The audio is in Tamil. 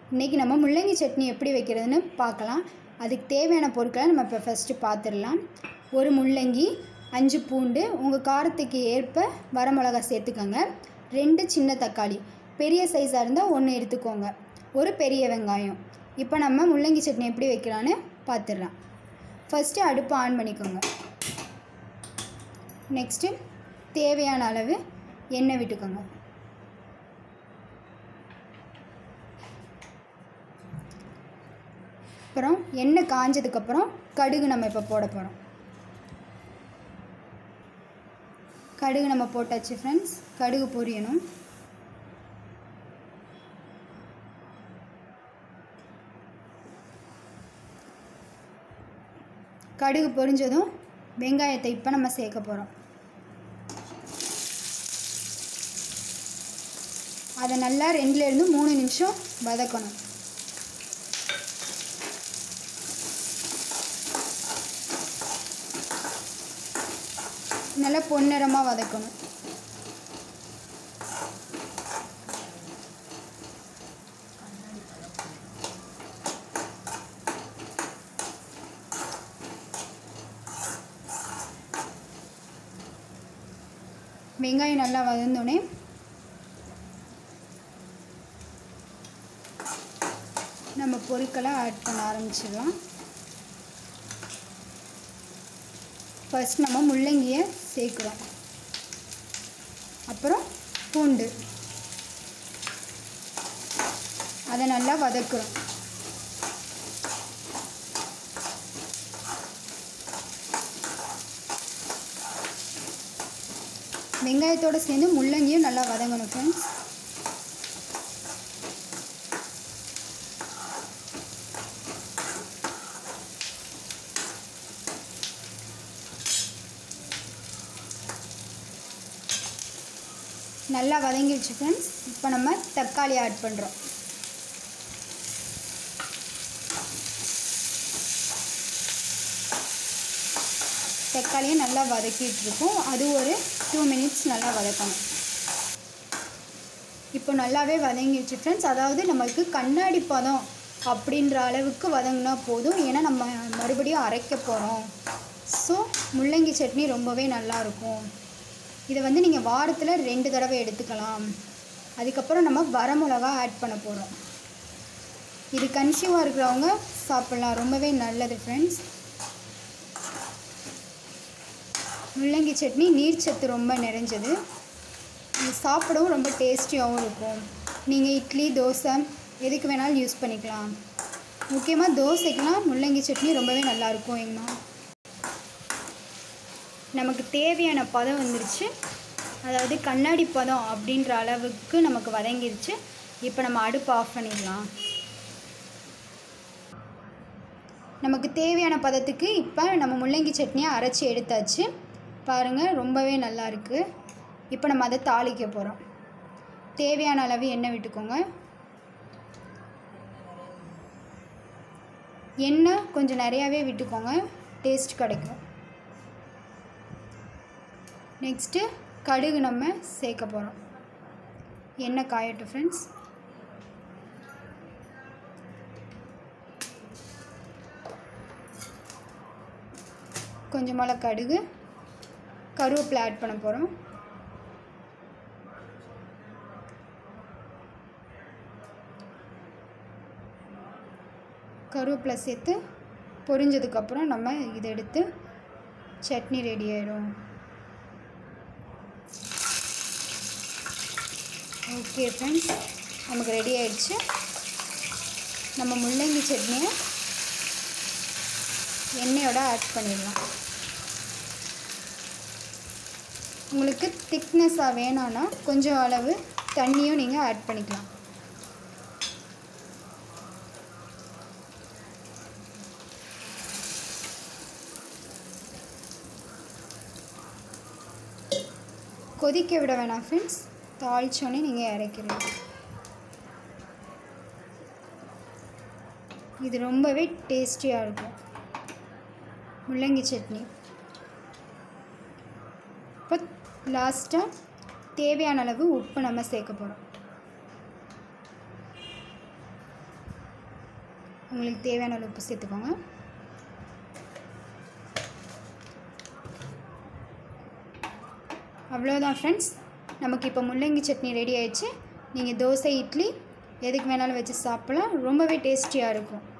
இன்றைக்கி நம்ம முள்ளங்கி சட்னி எப்படி வைக்கிறதுன்னு பார்க்கலாம் அதுக்கு தேவையான பொருட்களை நம்ம இப்போ ஃபஸ்ட்டு பார்த்துடலாம் ஒரு முள்ளங்கி அஞ்சு பூண்டு உங்கள் காரத்துக்கு ஏற்ப வரமிளகா சேர்த்துக்கோங்க ரெண்டு சின்ன தக்காளி பெரிய சைஸாக இருந்தால் ஒன்று எடுத்துக்கோங்க ஒரு பெரிய வெங்காயம் இப்போ நம்ம முள்ளங்கி சட்னி எப்படி வைக்கலான்னு பார்த்துடலாம் ஃபஸ்ட்டு அடுப்பை ஆன் பண்ணிக்கோங்க நெக்ஸ்ட்டு தேவையான அளவு எண்ணெய் விட்டுக்கோங்க அப்புறம் எண்ணெய் காஞ்சதுக்கப்புறம் கடுகு நம்ம இப்போ போட போகிறோம் கடுகு நம்ம போட்டாச்சு ஃப்ரெண்ட்ஸ் கடுகு பொரியணும் கடுகு பொரிஞ்சதும் வெங்காயத்தை இப்போ நம்ம சேர்க்க போகிறோம் அதை நல்லா ரெண்டுலேருந்து மூணு நிமிஷம் வதக்கணும் நல்லா பொன்னிறமாக வதக்கணும் வெங்காயம் நல்லா வதந்தோடனே நம்ம பொருட்களை ஆட் பண்ண ஆரம்பிச்சிடலாம் ஃபர்ஸ்ட் நம்ம முள்ளங்கியை சேர்க்குறோம் அப்புறம் பூண்டு அதை நல்லா வதக்குறோம் வெங்காயத்தோடு சேர்ந்து முள்ளங்கியும் நல்லா வதங்கணும் ஃப்ரெண்ட்ஸ் நல்லா வதங்கிடுச்சு ஃப்ரெண்ட்ஸ் இப்போ நம்ம தக்காளி ஆட் பண்ணுறோம் தக்காளியை நல்லா வதக்கிட்டு இருக்கோம் அது ஒரு டூ மினிட்ஸ் நல்லா வதக்கணும் இப்போ நல்லாவே வதங்கிடுச்சு ஃப்ரெண்ட்ஸ் அதாவது நம்மளுக்கு கண்ணாடி பதம் அப்படின்ற அளவுக்கு வதங்கினா போதும் ஏன்னா நம்ம மறுபடியும் அரைக்க போகிறோம் ஸோ முள்ளங்கி சட்னி ரொம்பவே நல்லாயிருக்கும் இதை வந்து நீங்கள் வாரத்தில் ரெண்டு தடவை எடுத்துக்கலாம் அதுக்கப்புறம் நம்ம வரமிளகா ஆட் பண்ண போகிறோம் இது கன்சியூவாக இருக்கிறவங்க சாப்பிட்லாம் ரொம்பவே நல்லது ஃப்ரெண்ட்ஸ் முள்ளங்கி சட்னி நீர்ச்சத்து ரொம்ப நிறைஞ்சது இது சாப்பிடவும் ரொம்ப டேஸ்டியாகவும் இருக்கும் நீங்கள் இட்லி தோசை எதுக்கு வேணாலும் யூஸ் பண்ணிக்கலாம் முக்கியமாக தோசைக்கெலாம் முள்ளங்கி சட்னி ரொம்பவே நல்லாயிருக்கும் எங்கம்மா நமக்கு தேவையான பதம் வந்துருச்சு அதாவது கண்ணாடி பதம் அப்படின்ற அளவுக்கு நமக்கு வதங்கிருச்சு இப்போ நம்ம அடுப்பு ஆஃப் பண்ணிடலாம் நமக்கு தேவையான பதத்துக்கு இப்போ நம்ம முள்ளங்கி சட்னியை அரைச்சி எடுத்தாச்சு பாருங்கள் ரொம்பவே நல்லா இருக்குது இப்போ நம்ம அதை தாளிக்க போகிறோம் தேவையான அளவு எண்ணெய் விட்டுக்கோங்க எண்ணெய் கொஞ்சம் நிறையாவே விட்டுக்கோங்க டேஸ்ட் கிடைக்கும் நெக்ஸ்ட்டு கடுகு நம்ம சேர்க்க போகிறோம் எண்ணெய் காயட்டும் ஃப்ரெண்ட்ஸ் கொஞ்சமாக கடுகு கருவேப்பிலை ஆட் பண்ண போகிறோம் கருவேப்பிலை சேர்த்து பொரிஞ்சதுக்கப்புறம் நம்ம இதை எடுத்து சட்னி ரெடி ஆயிடும் ஓகே ஃப்ரெண்ட்ஸ் நமக்கு ரெடி ஆயிடுச்சு நம்ம முள்ளங்கி சட்னியை எண்ணெயோட ஆட் பண்ணிடலாம் உங்களுக்கு திக்னஸாக வேணான்னா கொஞ்சம் அளவு தண்ணியும் நீங்கள் ஆட் பண்ணிக்கலாம் கொதிக்க விட வேணாம் ஃப்ரெண்ட்ஸ் தாளிச்சோன்னே நீங்கள் இறக்கிறீங்க இது ரொம்பவே டேஸ்டியாக இருக்கும் முள்ளங்கி சட்னி இப்போ லாஸ்ட்டாக தேவையான அளவு உப்பு நம்ம சேர்க்க போகிறோம் உங்களுக்கு தேவையான அளவு உப்பு சேர்த்துக்கோங்க அவ்வளோதான் ஃப்ரெண்ட்ஸ் நமக்கு இப்போ முள்ளங்கி சட்னி ரெடி ஆயிடுச்சு நீங்கள் தோசை இட்லி எதுக்கு வேணாலும் வச்சு சாப்பிட்லாம் ரொம்பவே டேஸ்டியாக இருக்கும்